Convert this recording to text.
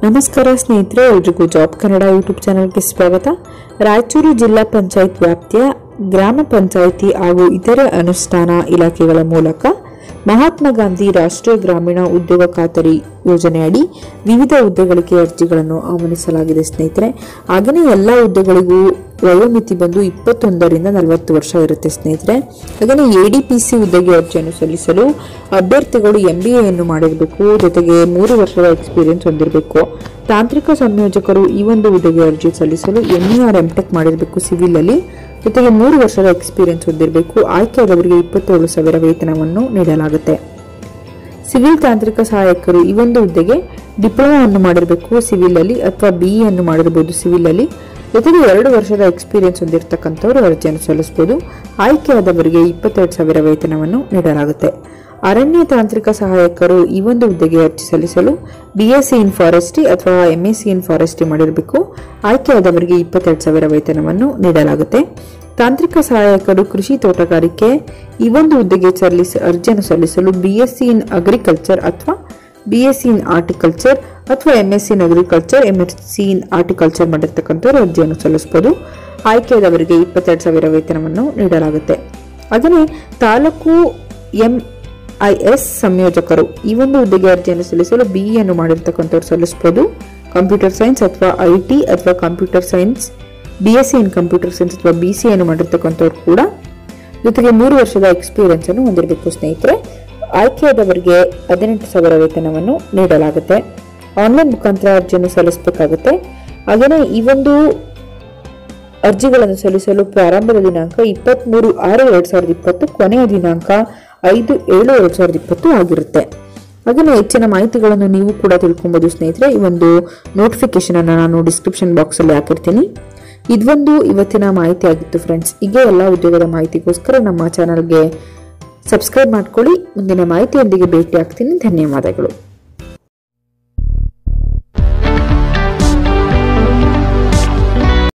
ನಮಸ್ಕಾರ ಸ್ನೇಹಿತರೆ ಎಲ್ರಿಗೂ ಜಾಬ್ ಕನ್ನಡ ಯೂಟ್ಯೂಬ್ ಚಾನಲ್ಗೆ ಸ್ವಾಗತ ರಾಯಚೂರು ಜಿಲ್ಲಾ ಪಂಚಾಯತ್ ವ್ಯಾಪ್ತಿಯ ಗ್ರಾಮ ಪಂಚಾಯಿತಿ ಹಾಗೂ ಇತರೆ ಅನುಷ್ಠಾನ ಇಲಾಖೆಗಳ ಮೂಲಕ ಮಹಾತ್ಮ ಗಾಂಧಿ ರಾಷ್ಟ್ರೀಯ ಗ್ರಾಮೀಣ ಉದ್ಯೋಗ ಖಾತರಿ ಯೋಜನೆಯಡಿ ವಿವಿಧ ಹುದ್ದೆಗಳಿಗೆ ಅರ್ಜಿಗಳನ್ನು ಆಹ್ವಾನಿಸಲಾಗಿದೆ ಸ್ನೇಹಿತರೆ ಹಾಗೆಯೇ ಎಲ್ಲ ಹುದ್ದೆಗಳಿಗೂ ವಯೋಮಿತಿ ಬಂದು ಇಪ್ಪತ್ತೊಂದರಿಂದ ನಲವತ್ತು ವರ್ಷ ಇರುತ್ತೆ ಸ್ನೇಹಿತರೆ ಹಾಗೆಯೇ ಎ ಡಿ ಪಿ ಸಿ ಹುದ್ದೆಗೆ ಅರ್ಜಿಯನ್ನು ಸಲ್ಲಿಸಲು ಅಭ್ಯರ್ಥಿಗಳು ಎಂ ಬಿ ಎಯನ್ನು ಮಾಡಿರಬೇಕು ಜೊತೆಗೆ ಮೂರು ವರ್ಷದ ಎಕ್ಸ್ಪೀರಿಯನ್ಸ್ ಹೊಂದಿರಬೇಕು ತಾಂತ್ರಿಕ ಸಂಯೋಜಕರು ಈ ಒಂದು ಹುದ್ದೆಗೆ ಅರ್ಜಿ ಸಲ್ಲಿಸಲು M E or M tech ಮಾಡಿರಬೇಕು ಸಿವಿಲ್ ಅಲ್ಲಿ ಜೊತೆಗೆ ಮೂರು ವರ್ಷದ ಎಕ್ಸ್ಪೀರಿಯನ್ಸ್ ಹೊಂದಿರಬೇಕು ಆಯ್ಕೆಯಾದವರಿಗೆ ಇಪ್ಪತ್ತೇಳು ಸಾವಿರ ವೇತನವನ್ನು ನೀಡಲಾಗುತ್ತೆ ಸಿವಿಲ್ ತಾಂತ್ರಿಕ ಸಹಾಯಕರು ಈ ಒಂದು ಹುದ್ದೆಗೆ ಡಿಪ್ಲೊಮಾವನ್ನು ಮಾಡಿರಬೇಕು ಸಿವಿಲ್ ಅಲ್ಲಿ ಅಥವಾ ಬಿ ಅನ್ನು ಮಾಡಿರಬಹುದು ಸಿವಿಲ್ ಅಲ್ಲಿ ಜೊತೆಗೆ ಎರಡು ವರ್ಷದ ಎಕ್ಸ್ಪೀರಿಯನ್ಸ್ ಹೊಂದಿರತಕ್ಕಂಥವರು ಅರ್ಜಿಯನ್ನು ಸಲ್ಲಿಸಬಹುದು ಆಯ್ಕೆಯಾದವರಿಗೆ ಇಪ್ಪತ್ತೆರಡು ಸಾವಿರ ವೇತನವನ್ನು ನೀಡಲಾಗುತ್ತೆ ಅರಣ್ಯ ತಾಂತ್ರಿಕ ಸಹಾಯಕರು ಈ ಒಂದು ಹುದ್ದೆಗೆ ಅರ್ಜಿ ಸಲ್ಲಿಸಲು B S C in forestry ಅಥವಾ M S C in forestry ಮಾಡಿರಬೇಕು ಆಯ್ಕೆಯಾದವರಿಗೆ ಇಪ್ಪತ್ತೆರಡು ಸಾವಿರ ವೇತನವನ್ನು ನೀಡಲಾಗುತ್ತೆ ತಾಂತ್ರಿಕ ಸಹಾಯಕರು ಕೃಷಿ ತೋಟಗಾರಿಕೆ ಈ ಒಂದು ಹುದ್ದೆಗೆ ಸಲ್ಲಿಸ ಅರ್ಜಿಯನ್ನು ಸಲ್ಲಿಸಲು B S C in agriculture ಅಥವಾ B S C in horticulture ಅಥವಾ M S C in agriculture M S C in horticulture ಮಾಡಿರ್ತಕ್ಕಂಥವ್ರು ಅರ್ಜಿಯನ್ನು ಸಲ್ಲಿಸಬಹುದು ಆಯ್ಕೆಯಾದವರಿಗೆ ಇಪ್ಪತ್ತೆರಡು ಸಾವಿರ ವೇತನವನ್ನು ನೀಡಲಾಗುತ್ತೆ ಹಾಗೆಯೇ ತಾಲೂಕು ಎಂ ಐ ಎಸ್ ಸಂಯೋಜಕರು ಈ ಒಂದು ಹುದ್ದೆಗೆ ಅರ್ಜಿಯನ್ನು ಸಲ್ಲಿಸಲು ಬಿ ಅನ್ನು ಮಾಡಿರ್ತಕ್ಕಂಥವ್ರು ಸಲ್ಲಿಸಬಹುದು ಕಂಪ್ಯೂಟರ್ ಸೈನ್ಸ್ ಅಥವಾ ಐ ಟಿ ಅಥವಾ computer science B S C in computer science ಅಥವಾ ಬಿ ಸಿ ಅನ್ನು ಮಾಡಿರ್ತಕ್ಕಂಥವ್ರು ಕೂಡ ಜೊತೆಗೆ ಮೂರು ವರ್ಷದ ಎಕ್ಸ್ಪೀರಿಯನ್ಸ್ ಅನ್ನು ಹೊಂದಿರಬೇಕು ಸ್ನೇಹಿತರೆ ಆಯ್ಕೆಯಾದವರಿಗೆ ಹದಿನೆಂಟು ಸಾವಿರ ವೇತನವನ್ನು ನೀಡಲಾಗುತ್ತೆ ಆನ್ಲೈನ್ ಮುಖಾಂತರ ಅರ್ಜಿಯನ್ನು ಸಲ್ಲಿಸಬೇಕಾಗುತ್ತೆ ಹಾಗೆಯೇ ಈ ಒಂದು ಅರ್ಜಿಗಳನ್ನು ಸಲ್ಲಿಸಲು ಪ್ರಾರಂಭದ ದಿನಾಂಕ ಇಪ್ಪತ್ತ್ಮೂರು ಆರು ಎರಡು ಸಾವಿರದ ಇಪ್ಪತ್ತು ಕೊನೆಯ ದಿನಾಂಕ ಐದು ಏಳು ಎರಡು ಸಾವಿರದ ಇಪ್ಪತ್ತು ಆಗಿರುತ್ತೆ ಹಾಗೆಯೇ ಹೆಚ್ಚಿನ ಮಾಹಿತಿಗಳನ್ನು ನೀವು ಕೂಡ ತಿಳ್ಕೊಬೋದು ಸ್ನೇಹಿತರೆ ಈ ಒಂದು ನೋಟಿಫಿಕೇಶನ್ ಅನ್ನು ನಾನು ಡಿಸ್ಕ್ರಿಪ್ಷನ್ ಬಾಕ್ಸಲ್ಲಿ ಹಾಕಿರ್ತೀನಿ ಇದೊಂದು ಇವತ್ತಿನ ಮಾಹಿತಿ ಆಗಿತ್ತು ಫ್ರೆಂಡ್ಸ್ ಹೀಗೆ ಎಲ್ಲ ಉದ್ಯೋಗದ ಮಾಹಿತಿಗೋಸ್ಕರ ನಮ್ಮ ಚಾನಲ್ಗೆ ಸಬ್ಸ್ಕ್ರೈಬ್ ಮಾಡ್ಕೊಳ್ಳಿ ಮುಂದಿನ ಮಾಹಿತಿಯೊಂದಿಗೆ ಭೇಟಿ ಆಗ್ತೀನಿ ಧನ್ಯವಾದಗಳು